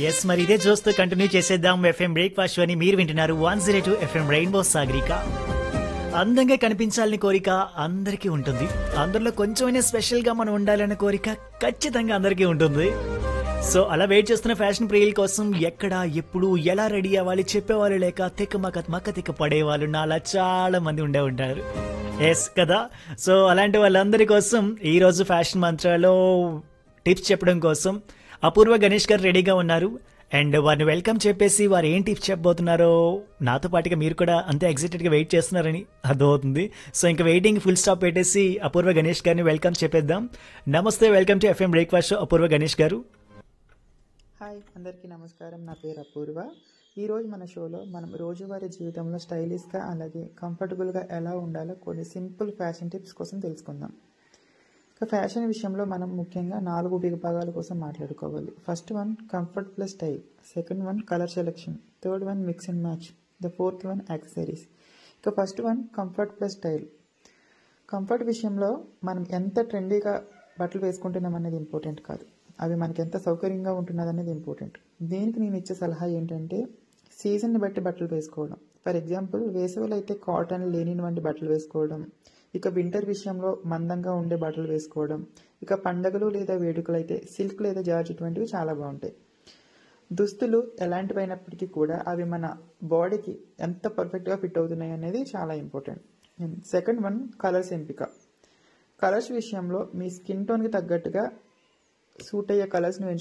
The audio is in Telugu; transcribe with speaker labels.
Speaker 1: ఎస్ మరి ఇదే చూస్తూ కంటిన్యూ చేసేద్దాం ఎఫ్ఎం బ్రేక్ఫాస్ట్ అని మీరు వింటున్నారు one zero two FM rainbow Sagarika అందంగా కనిపించాలని కోరిక అందరికీ ఉంటుంది అందరిలో కొంచెమైనా స్పెషల్ గా మనం ఉండాలనే కోరిక ఖచ్చితంగా అందరికీ ఉంటుంది సో అలా వెయిట్ చేస్తున్న ఫ్యాషన్ ప్రియుల కోసం ఎక్కడ ఎప్పుడు ఎలా రెడీ అవ్వాలి చెప్పేవాళ్ళు లేక తిక్క మక్క మక్క తిక్క పడేవాళ్ళు నాలా చాలా మంది ఉండే ఉంటారు ఎస్ కదా సో అలాంటి వాళ్ళందరి కోసం ఈ రోజు ఫ్యాషన్ మంత్రాలో టిప్స్ చెప్పడం కోసం అపూర్వ గణేష్ గారు రెడీగా ఉన్నారు అండ్ వారిని వెల్కమ్ చెప్పేసి వారు ఏం టిప్స్ చెప్పబోతున్నారో నాతో పాటుగా మీరు కూడా అంతే ఎగ్జైటెడ్గా వెయిట్ చేస్తున్నారని అర్థమవుతుంది సో ఇంకా వెయిటింగ్ ఫుల్ స్టాప్ పెట్టేసి అపూర్వ గణేష్ గారిని వెల్కమ్ చెప్పేద్దాం నమస్తే welcome to FM breakfast show Apoorva Ganesh garu
Speaker 2: hi అందరికీ నమస్కారం నా పేరు అపూర్వ ఈరోజు మన షోలో మనం రోజువారీ జీవితంలో స్టైలిష్గా అలాగే కంఫర్టబుల్గా ఎలా ఉండాలో కొన్ని సింపుల్ ఫ్యాషన్ టిప్స్ కోసం తెలుసుకుందాం ఇక ఫ్యాషన్ విషయంలో మనం ముఖ్యంగా నాలుగు విభాగాల కోసం మాట్లాడుకోవాలి first one comfort plus style second one colour selection third one mix and match the fourth one accessories ఇక first one comfort plus style comfort విషయంలో మనం ఎంత ట్రెండీగా బట్టలు వేసుకుంటున్నాం అనేది ఇంపార్టెంట్ కాదు అవి మనకి ఎంత సౌకర్యంగా ఉంటున్నది అనేది ఇంపార్టెంట్ దీనికి నేను ఇచ్చే సలహా ఏంటంటే సీజన్ని బట్టి బట్టలు వేసుకోవడం ఫర్ ఎగ్జాంపుల్ వేసవిలో అయితే కాటన్ లేనిన్ వంటి బట్టలు వేసుకోవడం ఇక వింటర్ విషయంలో మందంగా ఉండే బట్టలు వేసుకోవడం ఇక పండగలు లేదా వేడుకలు అయితే సిల్క్ లేదా జార్జెట్ వంటివి చాలా బాగుంటాయి దుస్తులు ఎలాంటివైనప్పటికీ కూడా అవి మన బాడీకి ఎంత పర్ఫెక్ట్గా ఫిట్ అవుతున్నాయి అనేది చాలా ఇంపార్టెంట్ సెకండ్ వన్ కలర్స్ ఎంపిక కలర్స్ విషయంలో మీ స్కిన్ టోన్కి తగ్గట్టుగా సూట్ అయ్యే కలర్స్ని